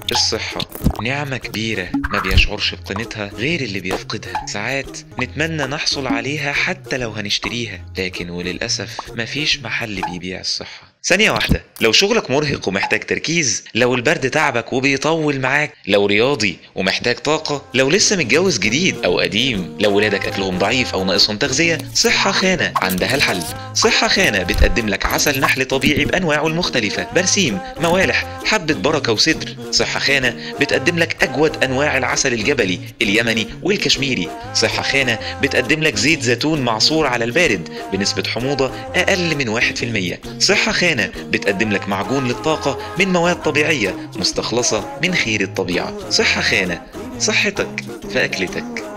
الصحة نعمة كبيرة ما بيشعرش بقيمتها غير اللي بيفقدها ساعات نتمنى نحصل عليها حتى لو هنشتريها لكن وللأسف مفيش محل بيبيع الصحة ثانية واحدة لو شغلك مرهق ومحتاج تركيز لو البرد تعبك وبيطول معاك لو رياضي ومحتاج طاقة لو لسه متجوز جديد أو قديم لو ولادك أكلهم ضعيف أو ناقصهم تغذية صحة خانة عندها الحل صحة خانة بتقدم لك عسل نحل طبيعي بأنواعه المختلفة برسيم موالح حبة بركة وصدر صحة خانة بتقدم لك أجود أنواع العسل الجبلي اليمني والكشميري صحة خانة بتقدم لك زيت زيتون معصور على البارد بنسبة حموضة أقل من 1% صحة خانة بتقدم لك معجون للطاقة من مواد طبيعية مستخلصة من خير الطبيعة صحة خانة صحتك في أكلتك